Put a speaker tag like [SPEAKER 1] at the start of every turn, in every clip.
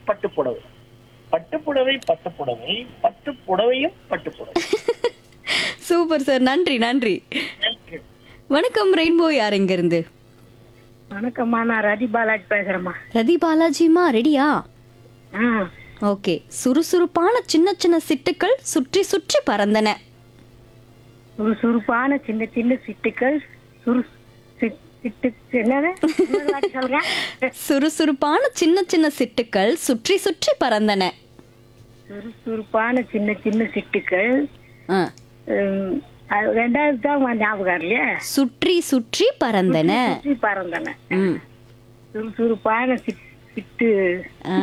[SPEAKER 1] பட்டு புடவை பட்டு புடவை பட்டு புடவை பட்டு புடவையும் பட்டு புடவை
[SPEAKER 2] சூப்பர் சார் நன்றி நன்றி வணக்கம் ரெயின்போ யார் எங்க இருந்து
[SPEAKER 3] வணக்கம்மா நான் ரதி பாலாஜி பேசுறேம்மா
[SPEAKER 2] ரதி பாலாஜிமா ரெடியா
[SPEAKER 3] ஆ
[SPEAKER 2] ஓகே சுறுசுறுப்பான சின்ன சின்ன சிட்டுக்கள் சுற்றி சுற்றி பறந்தன
[SPEAKER 3] சுறுசுறுப்பான சின்ன சின்ன சிட்டுக்கள் சுறு சிட்- சிட்டு என்னது இன்னொரு வாட்டி சொல்லுங்க
[SPEAKER 2] சுறுசுறுப்பான சின்ன சின்ன சிட்டுக்கள் சுற்றி சுற்றி பறந்தன
[SPEAKER 3] சுறுசுறுப்பான சின்ன சின்ன சிட்டுக்கள்
[SPEAKER 2] ஆ.
[SPEAKER 3] உம், அது ரெண்டாவது தான் ஞாபகம் இல்லையா
[SPEAKER 2] சுற்றி சுற்றி பறந்தன
[SPEAKER 3] சுற்றி பறந்தன
[SPEAKER 2] ம்.
[SPEAKER 3] சுறுசுறுப்பான சிட்- சிட்டு
[SPEAKER 2] ஆ,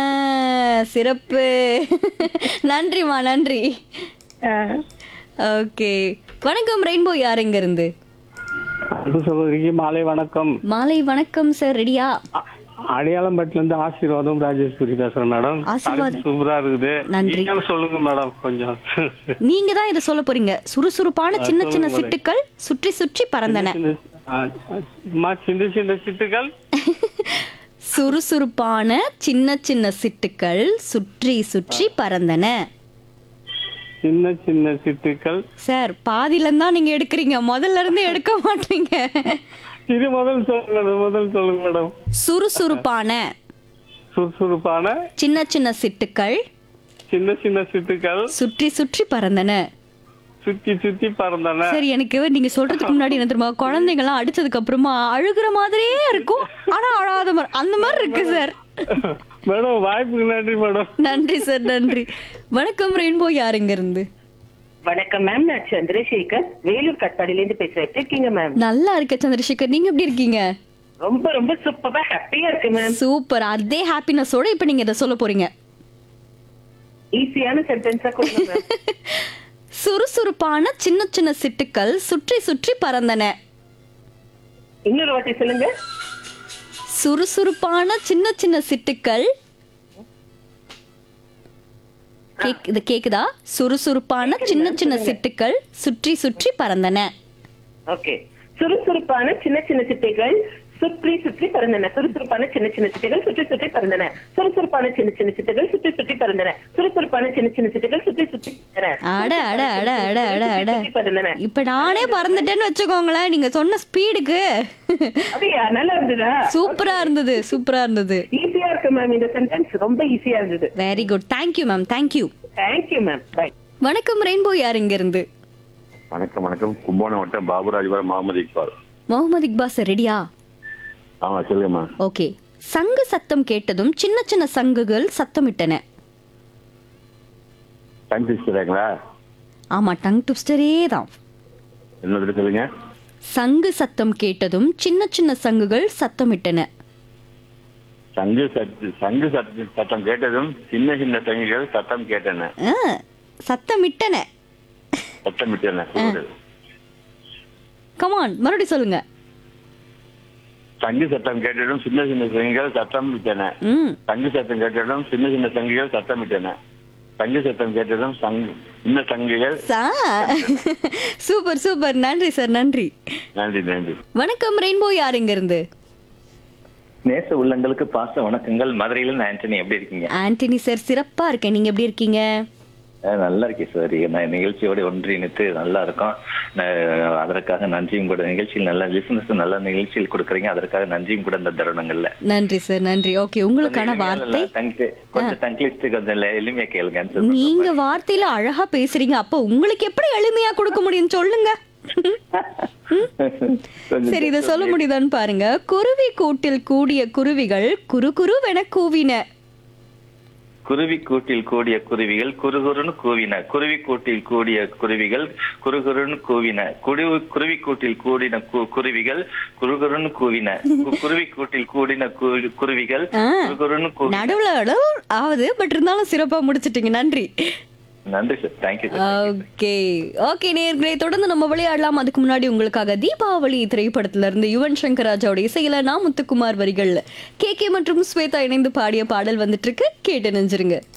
[SPEAKER 2] சிறப்பு நன்றிமா நன்றி
[SPEAKER 3] ஆ,
[SPEAKER 2] ஓகே வணக்கம் ரெயின்போ யார் எங்க இருந்து
[SPEAKER 4] அன்பு சகோதரிக்கு மாலை வணக்கம்
[SPEAKER 2] மாலை வணக்கம் சார் ரெடியா
[SPEAKER 4] அ- அடையாளம்பட்டில இருந்து ஆசீர்வாதம் ராஜேஸ்வரி பேசுறேன் மேடம்
[SPEAKER 2] ஆசீர்வாத்.
[SPEAKER 4] தலைப்பு சூப்பரா இருக்குது
[SPEAKER 2] நன்றி.
[SPEAKER 4] நீங்களும் சொல்லுங்க மேடம் கொஞ்சம்
[SPEAKER 2] நீங்க தான் இதை சொல்ல போறீங்க சுறுசுறுப்பான சின்ன சின்ன
[SPEAKER 4] சொல்லுங்க
[SPEAKER 2] சிட்டுக்கள் சுற்றி சுற்றி பறந்தன
[SPEAKER 4] சின்ன- ஆ, அம்மா, சின்ன சின்ன சிட்டுகள்
[SPEAKER 2] சுறுசுறுப்பான சின்ன சின்ன சிட்டுக்கள் சுற்றி சுற்றி பறந்தன
[SPEAKER 4] சின்ன சின்ன சிட்டுகள்
[SPEAKER 2] சார் பாதியில தான் நீங்க எடுக்கிறீங்க முதல்ல இருந்து எடுக்க மாட்டீங்க
[SPEAKER 4] இது முதல் சொல்லுங்க மேடம் முதல் சொல்லுங்க மேடம்
[SPEAKER 2] சுறுசுறுப்பான
[SPEAKER 4] சுறுசுறுப்பான
[SPEAKER 2] சின்ன சின்ன சிட்டுக்கள்
[SPEAKER 4] சின்ன சின்ன சிட்டுகள்
[SPEAKER 2] சுற்றி சுற்றி பறந்தன
[SPEAKER 4] சுத்தி சுத்தி பறந்தன
[SPEAKER 2] சரி எனக்கு நீங்க சொல்றதுக்கு முன்னாடி என்ன தெரியுமா குழந்தைங்க எல்லாம் அடிச்சதுக்கு அப்புறமா அழுகுற மாதிரியே இருக்கும் ஆனா அழாத மாதிரி அந்த மாதிரி இருக்கு சார்
[SPEAKER 4] மேடம் வாய்ப்புக்கு நன்றி மேடம்
[SPEAKER 2] நன்றி சார் நன்றி வணக்கம் ரெயின்போ யாருங்க இருந்து
[SPEAKER 5] வணக்கம் மேம் நான் சந்திரசேகர் வேலூர் கட்பாடில இருந்து பேசுறேன் எப்படி இருக்கீங்க மேம்
[SPEAKER 2] நல்லா இருக்க சந்திரசேகர் நீங்க எப்படி இருக்கீங்க
[SPEAKER 5] ரொம்ப ரொம்ப சூப்பரா ஹாப்பியா இருக்கு மேம்
[SPEAKER 2] சூப்பர் அதே ஹாப்பினஸோட இப்ப நீங்க இதை சொல்ல போறீங்க
[SPEAKER 5] ஈஸியான சென்டென்ஸா கொடுங்க மேம்
[SPEAKER 2] சுறுசுறுப்பான சின்ன சின்ன சிட்டுக்கள் சுற்றி சுற்றி பறந்தன
[SPEAKER 5] இன்னொரு வாட்டி சொல்லுங்க
[SPEAKER 2] சுறுசுறுப்பான சின்ன சின்ன சிட்டுக்கள் கேக்- இது கேக்குதா சுறுசுறுப்பான சின்ன சின்ன சிட்டுக்கள் சுற்றி சுற்றி பறந்தன
[SPEAKER 5] ஓகே சுறுசுறுப்பான சின்ன சின்ன சிட்டைகள் சுற்றி சுற்றி பறந்தன சுறுசுறுப்பான சின்ன சின்ன சிட்டைகள் சுற்றி சுற்றி பறந்தன சுறுசுறுப்பான சின்ன சின்ன சிட்டைகள் சுற்றி சுற்றி பறந்தன சுறுசுறுப்பான சின்ன சின்ன சிட்டைகள் சுற்றி சுற்றி பறந்தன
[SPEAKER 2] அட அட அட அட அட அட
[SPEAKER 5] சுற்றி பறந்தன
[SPEAKER 2] இப்ப நானே பறந்துட்டேன்னு வச்சுக்கோங்களேன் நீங்க சொன்ன ஸ்பீடுக்கு
[SPEAKER 5] அப்படியா நல்லா இருந்ததா
[SPEAKER 2] சூப்பரா இருந்தது சூப்பரா இருந்தது
[SPEAKER 5] ஈஸியா இருக்கு மேம் இந்த சென்டென்ஸ் ரொம்ப ஈஸியா இருந்தது
[SPEAKER 2] very good thank you ma'am thank you
[SPEAKER 5] thank you ma'am bye
[SPEAKER 2] வணக்கம் ரெயின்போ யார் இங்க இருந்து
[SPEAKER 6] வணக்கம் வணக்கம் கும்பகோணம் வட்டம் பாபுராஜபுரம் முகமது இக்பால்
[SPEAKER 2] முகமது இக்பாஸ் ரெடியா
[SPEAKER 6] ஆமா சொல்லுங்கம்மா
[SPEAKER 2] ஓகே சங்கு சத்தம் கேட்டதும் சின்ன சின்ன சங்குகள் சத்தமிட்டன
[SPEAKER 6] டைம் பேசுறாங்களா
[SPEAKER 2] ஆமா டங் ட்விஸ்டரே தான்
[SPEAKER 6] என்னது சொல்லுங்க
[SPEAKER 2] சங்கு சத்தம் கேட்டதும் சின்ன சின்ன சங்குகள் சத்தமிட்டன
[SPEAKER 6] சங்கு சத்து சங்கு சத்து சத்தம் கேட்டதும் சின்ன சின்ன சங்குகள் சத்தம் கேட்டன
[SPEAKER 2] ஆ, சத்தமிட்டன
[SPEAKER 6] சத்தம் விட்டன
[SPEAKER 2] கமான் மறுபடியும் சொல்லுங்க
[SPEAKER 6] சங்கு சத்தம் கேட்டதும் சின்ன சின்ன சங்குகள் சத்தம் விட்டன
[SPEAKER 2] ம்
[SPEAKER 6] சங்கு சத்தம் கேட்டதும் சின்ன சின்ன சங்குகள் சத்தம் விட்டன சங்கு சத்தம் கேட்டதும் சங்கு சின்ன சங்குகள்
[SPEAKER 2] சூப்பர் சூப்பர் நன்றி சார் நன்றி
[SPEAKER 6] நன்றி நன்றி
[SPEAKER 2] வணக்கம் ரெயின்போ யார் இங்க இருந்து
[SPEAKER 7] நேச உள்ளங்களுக்கு பாச வணக்கங்கள் மதுரையில ஆண்டனி எப்படி இருக்கீங்க
[SPEAKER 2] ஆண்டனி சார் சிறப்பா இருக்கேன் நீங்க எப்படி இருக்கீங்க
[SPEAKER 7] அஹ் நல்லா இருக்கேன் சார் நான் நிகழ்ச்சியோட ஒன்றிணைத்து நல்லா இருக்கும் நான் அதற்காக நன்றியும் கூட நிகழ்ச்சியில் நல்ல லிசனஸ் நல்ல நிகழ்ச்சியில் கொடுக்குறீங்க அதற்காக நன்றியும் கூட இந்த தருணங்கள்ல
[SPEAKER 2] நன்றி சார் நன்றி ஓகே உங்களுக்கான வார்த்தை
[SPEAKER 7] தங்கு- கொஞ்சம் தங்கிலிஸ்ட் கொஞ்சம் இல்ல- எளிமையா கேளுங்க answer
[SPEAKER 2] நீங்க வார்த்தையில அழகா பேசுறீங்க அப்ப உங்களுக்கு எப்படி எளிமையா கொடுக்க முடியும் சொல்லுங்க
[SPEAKER 7] கொஞ்சம்
[SPEAKER 2] சரி இத சொல்ல முடியுதான்னு பாருங்க குருவி கூட்டில் கூடிய குருவிகள் குரு குருவென கூவின
[SPEAKER 7] குருவி கூட்டில் கூடிய குருவிகள் குறுகுறுன்னு கூவின குருவி கூட்டில் கூடிய குருவிகள் குறுகுறுன்னு கூவின குருவி குருவி கூட்டில் கூடின கு- குருவிகள் குறுகுறுன்னு கூவின கு- குருவி கூட்டில் கூடின கு- குருவிகள்
[SPEAKER 2] ஆ.
[SPEAKER 7] குறுகுறுன்னு கூவின
[SPEAKER 2] நடுவுல நடுவுல ஆகுது பட் இருந்தாலும் சிறப்பா முடிச்சிட்டீங்க நன்றி
[SPEAKER 7] நன்றி சார் தேங்க்யூ
[SPEAKER 2] ஓகே ஓகே நேர்களை தொடர்ந்து நம்ம விளையாடலாம் அதுக்கு முன்னாடி உங்களுக்காக தீபாவளி திரைப்படத்துல இருந்து யுவன் சங்கர் ராஜாவோட இசையில நான் முத்துக்குமார் வரிகள் கே கே மற்றும் ஸ்வேதா இணைந்து பாடிய பாடல் வந்துட்டு இருக்கு கேட்டு நெஞ்சிருங்க